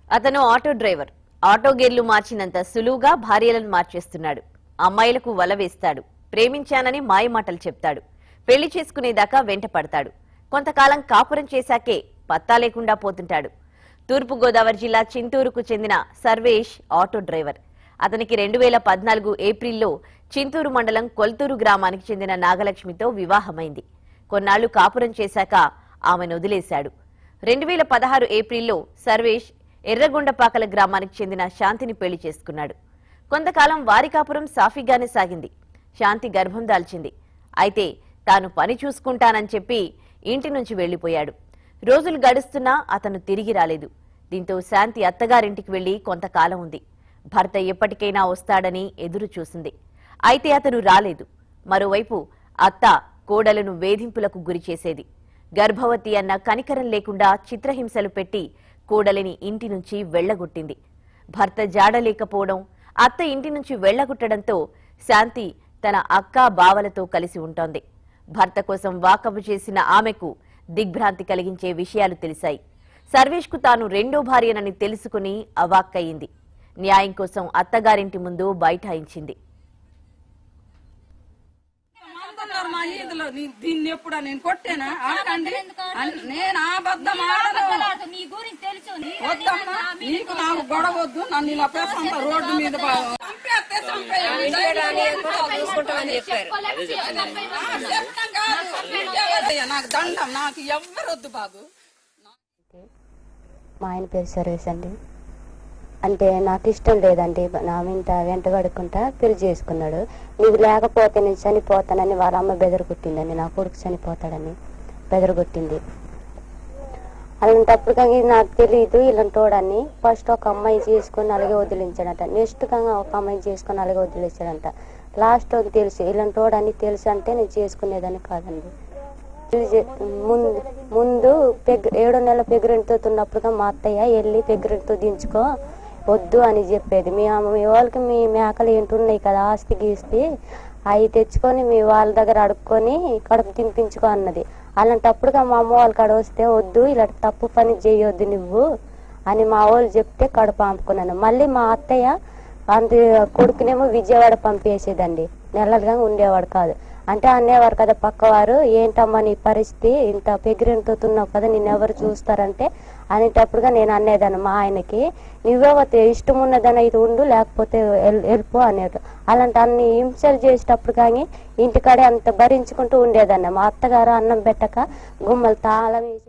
అతను auto driver auto గేర్లు మార్చినంత సులువుగా భార్యలను మార్చేస్తున్నాడు అమ్మాయిలకు వల వేస్తాడు ప్రేమించానని మాయమాటలు చెప్తాడు పెళ్లి చేసుకునేదాకా వెంట పడతాడు కొంతకాలం కాపురం చేశాకే పత్తా లేకుండా పోతుంటాడు తూర్పు గోదావరి జిల్లా చింతూరుకు చెందిన సర్వేష్ ఆటో డ్రైవర్ అతనికి రెండు వేల పద్నాలుగు ఏప్రిల్లో చింతూరు మండలం కొల్తూరు గ్రామానికి చెందిన నాగలక్ష్మితో వివాహమైంది కొన్నాళ్లు కాపురం చేశాక ఆమెను వదిలేశాడు రెండు వేల పదహారు ఏప్రిల్లో సర్వేష్ ఎర్రగొండపాకల గ్రామానికి చెందిన శాంతిని పెళ్లి చేసుకున్నాడు కొంతకాలం వారి కాపురం సాఫీగానే సాగింది శాంతి గర్భం దాల్చింది అయితే తాను పని చూసుకుంటానని చెప్పి ఇంటి నుంచి వెళ్లిపోయాడు రోజులు గడుస్తున్నా అతను తిరిగి రాలేదు దీంతో శాంతి అత్తగారింటికి వెళ్లి కొంతకాలం ఉంది భర్త ఎప్పటికైనా వస్తాడని ఎదురు చూసింది అయితే అతను రాలేదు మరోవైపు అత్త కోడలను వేధింపులకు గురి చేసేది గర్భవతి అన్న కనికరం లేకుండా చిత్రహింసలు పెట్టి కోడలిని ఇంటి నుంచి వెళ్లగొట్టింది భర్త జాడలేకపోవడం అత్త ఇంటి నుంచి వెళ్లగొట్టడంతో శాంతి తన అక్క బావలతో కలిసి ఉంటోంది భర్త కోసం వాకపు చేసిన ఆమెకు దిగ్భ్రాంతి కలిగించే విషయాలు తెలిసాయి సర్వేష్కు తాను రెండో భార్యనని తెలుసుకుని అవాక్కయింది న్యాయం కోసం అత్తగారింటి ముందు బైఠాయించింది మందున్నారు మా ఈదులో నీ- దీన్ని ఎప్పుడు నేను కొట్టేనా ఆడకండి అన్- నేను అబద్ధం ఆడను నీ గురించి తెలుసు నీ వద్దమ్మా నీకు నాకు గొడవ వద్దు నన్ను ఇలా పెసంత రోడ్డు మీద పా- చంపేస్తే చంపేయండి. ఆ, చెప్తాం కాదు. ఎవరయ్యా? నాకు దండం నాకు ఎవ్వరు వద్దు బాబు మా ఆయన పేరు సర్వేస్ అండి అంటే నాకు ఇష్టం లేదండి నా వెంట వెంట పడుకుంటా పెళ్లి చేసుకున్నాడు నీకు లేకపోతే నేను చనిపోతానని వాళ్ళ అమ్మ బెదరగొట్టిందండి నా కొడుకు చనిపోతాడని బెదరగొట్టింది అలాంటప్పుడు కానీ నాకు తెలియదు ఇలాంటోడని ఫస్ట్ ఒక అమ్మాయి చేసుకొని అలాగే వదిలించాడంట నెక్స్ట్ కాగా ఒక అమ్మాయి చేసుకొని అలాగే వదిలేసాడంట లాస్ట్ అని తెలుసు ఇలాంటోడని తెలుసు అంటే నేను చేసుకునేదని కాదండి ఇది చే- ముందు ముందు పెగ్ ఏడో నెల పెగ్రెంట్తో ఉన్నప్పుడు మా అత్తయ్య వెళ్ళి పెగ్రెంట్తో దించుకో వద్దు అని చెప్పేది మీ అమ్మ- మీ వాళ్ళకి మీ మేకలు ఏంటి ఉన్నాయి కదా ఆస్తి గీస్తి అవి తెచ్చుకొని మీ వాళ్ళ దగ్గర అడుక్కొని కడుపు తినిపించుకో అన్నది అలాంటప్పుడుగా మా అమ్మ వాళ్ళ కాడ వస్తే వద్దు ఇలా తప్పు పని చేయొద్దు నువ్వు అని మా వాళ్ళు చెప్తే కడుపు ఆపుకున్నాను మళ్ళీ మా అత్తయ్య అంత కొడుకునేమో విజయవాడ పంపేసేదండి నెలలుగా ఉండేవాడు కాదు అంటే అనేవారు కదా పక్కవారు ఏంటమ్మా నీ పరిస్థితి ఇంత పెగిరితో ఉన్నావు కదా నిన్ను ఎవరు చూస్తారంటే అనేటప్పుడుగా నేను అనేదాన్ని మా ఆయనకి నువ్వే వస్తే ఇష్టం ఉన్నదని అయితే ఉండు లేకపోతే వెల్- వెళ్ళిపో అనేటు అలాంటి అన్ని హింసలు చేసేటప్పుడు కానీ ఇంటికాడే అంత భరించుకుంటూ ఉండేదాన్ని మా అత్తగారు అన్నం పెట్టక గుమ్మలు తాళం వేసి